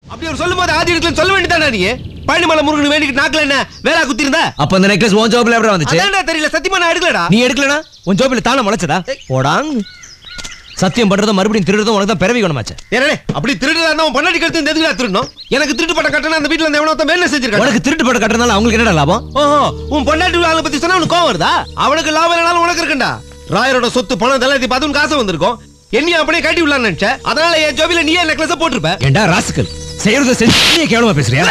அப்படி ஒரு சொல்லும் போது ஆதி இடத்துல சொல்ல வேண்டியதானே நீ பழனிமலை முருகன் வேண்டிக்கிட்டு நாக்குல என்ன வேலை குத்திருந்தா அப்ப அந்த நெக்லஸ் உன் ஜோப்ல எப்படி வந்துச்சு அதான்டா தெரியல சத்தியமா நான் எடுக்கலடா நீ எடுக்கலனா உன் ஜோப்ல தானே முளைச்சதா போடாங் சத்தியம் பண்றதும் மறுபடியும் திருடுறதும் உனக்கு தான் பிறவி குணமாச்சு ஏனே அப்படி திருடுறா இருந்தா உன் பொண்டாட்டி கழுத்து இந்த எதுக்குடா திருடணும் எனக்கு திருட்டு பட்டம் கட்டணும் அந்த வீட்டுல இருந்து எவனோ ஒருத்தன் வேலை செஞ்சிருக்கான் உனக்கு திருட்டு படம் கட்டுறதுனால அவங்களுக்கு என்னடா லாபம் ஓஹோ உன் பொண்டாட்டி ஆளை பத்தி சொன்னா உனக்கு கோவம் வருதா அவனுக்கு லாபம் இல்லைனாலும் உனக்கு இருக்குண்டா ராயரோட சொத்து பணம் இதெல்லாம் பார்த்து உனக்கு ஆசை வந்திருக்கும் என்னையும் அப்படியே கட்டி விடலாம்னு நினைச்சேன் அதனால என் ஜோபில நீயே நெக்லஸ் போட்டிருப்ப ஏண்டா ராஸ்கல் செய்யறத செஞ்சு நீ கேவலமா பேசுறியா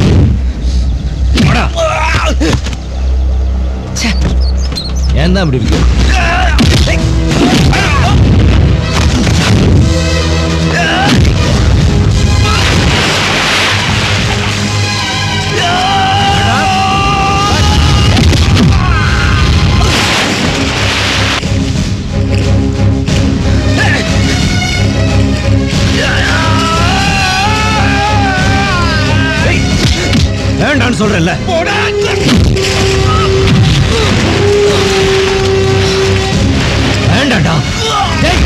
போடா. ச்சே. ஏன் தான் இப்படி இருக்கு வேண்டான்னு சொல்றேன்ல வேண்டாம்டா டேய்.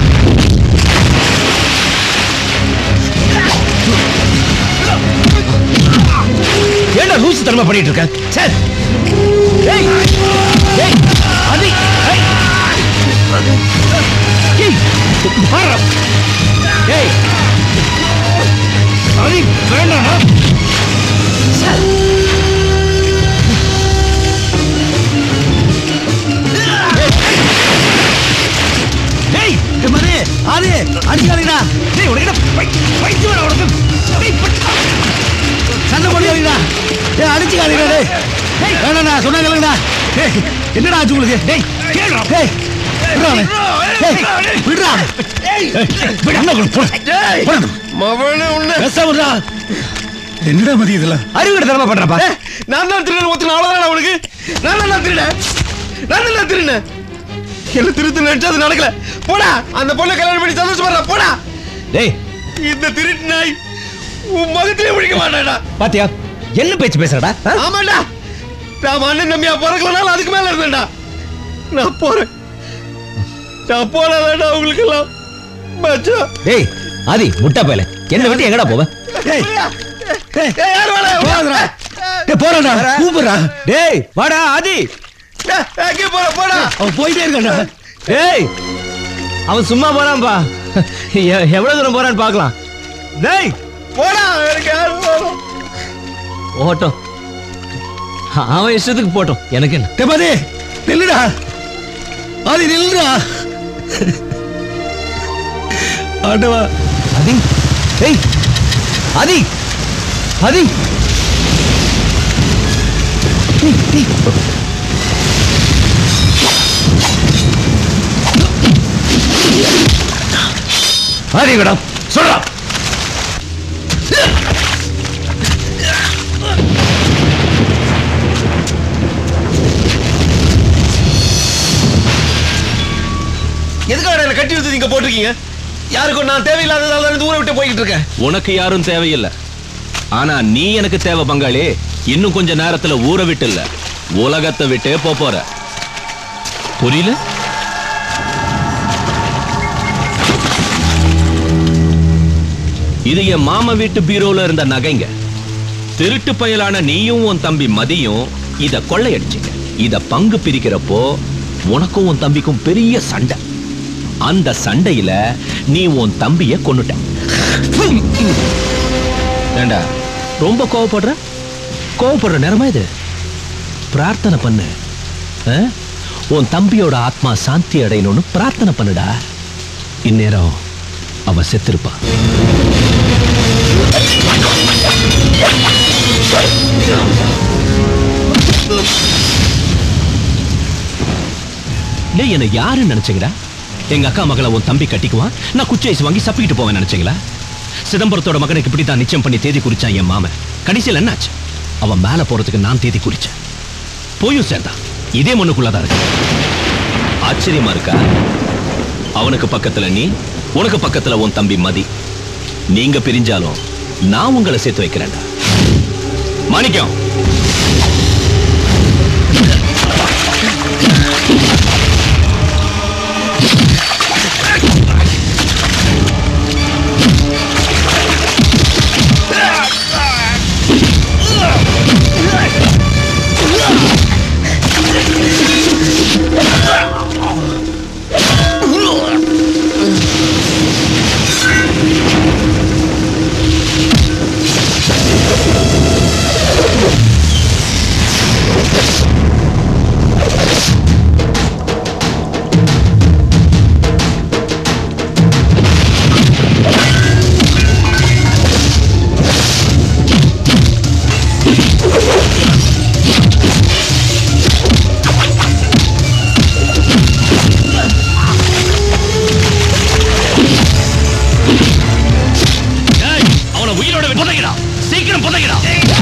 ஏன்டா லூசு தனமா பண்ணிட்டு இருக்க சே டேய் டேய் அடி ஏய். ஏய் பாரு டேய் அடி வேண்டாம்டா டேய் மதே ஆதி அடிக்காதீங்கடா டேய் உனக்கு என்ன பை பைத்து வர உனக்கு டேய் பட்- சண்டை போடுவீங்கடா டேய் அடிச்சுக்காதீங்கடா டேய் டேய் வேணாடா சொன்னா கேளுங்கடா டேய் என்னடா ஆச்சு உங்களுக்கு டேய் கேளுடா டேய் விட்றா அவனை. டேய் விட்றா டேய் விடு அண்ணா கொடு போடு மவனே உன்ன பேசாம விட்றா என்னடா மதி இதெல்லாம் அறிவுகிட்ட தரமா பண்றப்பா நான் தான் திருடன் ஒத்துன அவ்வளவுதான் அவனுக்கு நான் தான் திருடன் நான் தான் திருடன் என்ன திருத்து நினைச்சா அது நடக்கல போடா அந்த பொண்ணை கல்யாணம் பண்ணி சந்தோஷப்படுறா போடா டேய் இந்த திருட்டு நாய் உன் மகத்திலே முடிக்க மாட்டாடா பாத்தியா என்ன பேச்சு பேசுறடா ஆ? ஆமாண்டா நான் அண்ணன் தம்பியா பிறக்கலனாலும் அதுக்கு மேல இருந்தேன்டா நான் போறேன் நான் போனதாண்டா உங்களுக்கு எல்லாம் மச்சான் டேய் ஆதி முட்டா பயல என்ன விட்டு எங்கடா போவ டேய் ஏய், யார் வேணா போகாதடா. டேய் போறடா கூப்பிடுறா டேய் வாடா ஆதி எங்கே போற போடா அவன் போயிட்டே இருக்கான்டா டேய் அவன் சும்மா போறான்பா எ- எவ்வளவு தூரம் போறான்னு பார்க்கலாம் டேய் போடா எனக்கு யார் போறோம் ஓட்டம் அவன் இஷ்டத்துக்கு போட்டோம் எனக்கு என்ன டேய் மதி நில்லுடா ஆதி நில்லுடா ஆண்டவா ஆதி டேய் ஆதி ஆதி டேய், டேய். ஆதி மேடம் சொல்றா எதுக்காக என்ன கட்டி வச்சு இங்க போட்டிருக்கீங்க யாருக்கும் நான் தேவையில்லாததால தான் இந்த ஊரை விட்டு போய்கிட்டு இருக்கேன் உனக்கு யாரும் தேவையில்லை ஆனா நீ எனக்கு தேவை பங்காளி இன்னும் கொஞ்ச நேரத்துல ஊரை விட்டு இல்ல உலகத்தை விட்டே போப் போற புரியல இது என் மாமா வீட்டு பீரோல இருந்த நகைங்க திருட்டு பயலான நீயும் உன் தம்பி மதியும் இத கொள்ளையடிச்சிங்க இத பங்கு பிரிக்கிறப்போ உனக்கும் உன் தம்பிக்கும் பெரிய சண்டை அந்த சண்டையில நீ உன் தம்பிய கொன்னுட்ட ஏண்டா ரொம்ப கோவப்படுற கோவப்படுற நேரமா இது பிரார்த்தனை பண்ணு ஆ? உன் தம்பியோட ஆத்மா சாந்தி அடையணும்னு பிரார்த்தனை பண்ணுடா இந்நேரம் அவ செத்திருப்பா டேய் என்ன யாருன்னு நினைச்சீங்கடா எங்க அக்கா மகளை உன் தம்பி கட்டிக்குவான் நான் குச்சி ஐஸ் வாங்கி சப்பிக்கிட்டு போவேன் நினைச்சீங்களா சிதம்பரத்தோட மகனுக்கு இப்படி தான் நிச்சயம் பண்ணி தேதி குறிச்சான் என் மாமன் கடைசியில் என்னாச்சு அவன் மேல போறதுக்கு நான் தேதி குறிச்சேன் போயும் சேர்ந்தான் இதே மண்ணுக்குள்ளதான் இருக்கு ஆச்சரியமா இருக்கா அவனுக்கு பக்கத்துல நீ உனக்கு பக்கத்துல உன் தம்பி மதி நீங்க பிரிஞ்சாலும் நான் உங்களை சேர்த்து வைக்கிறேன்டா மாணிக்கம் புதைக்கடா சீக்கிரம் புதைக்கடா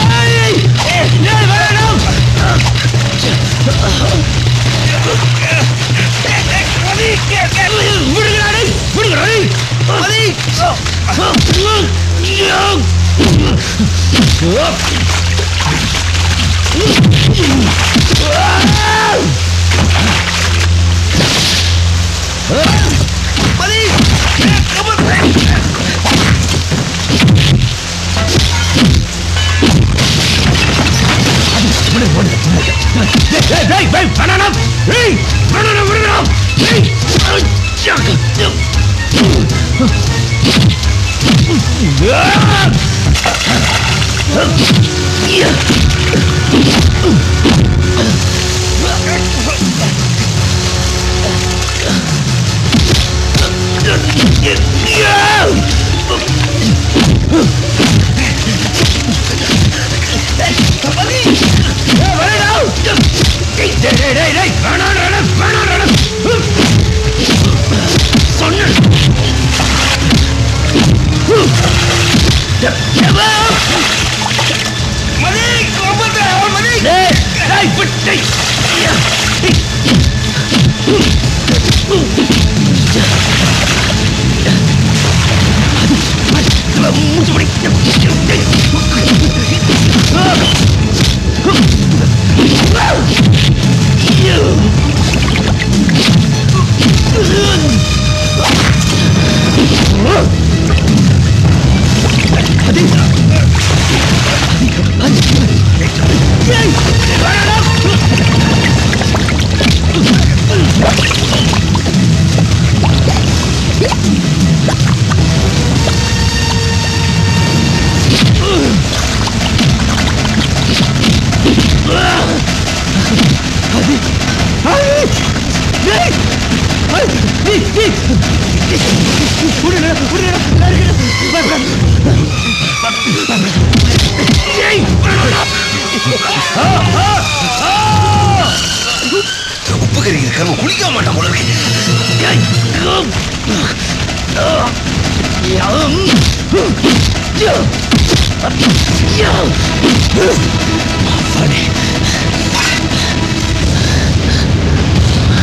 உப்பு கறிக்கிற கருவ குளிக்க மாட்டான் போல இருக்கு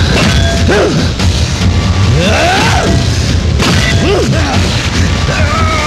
Ah!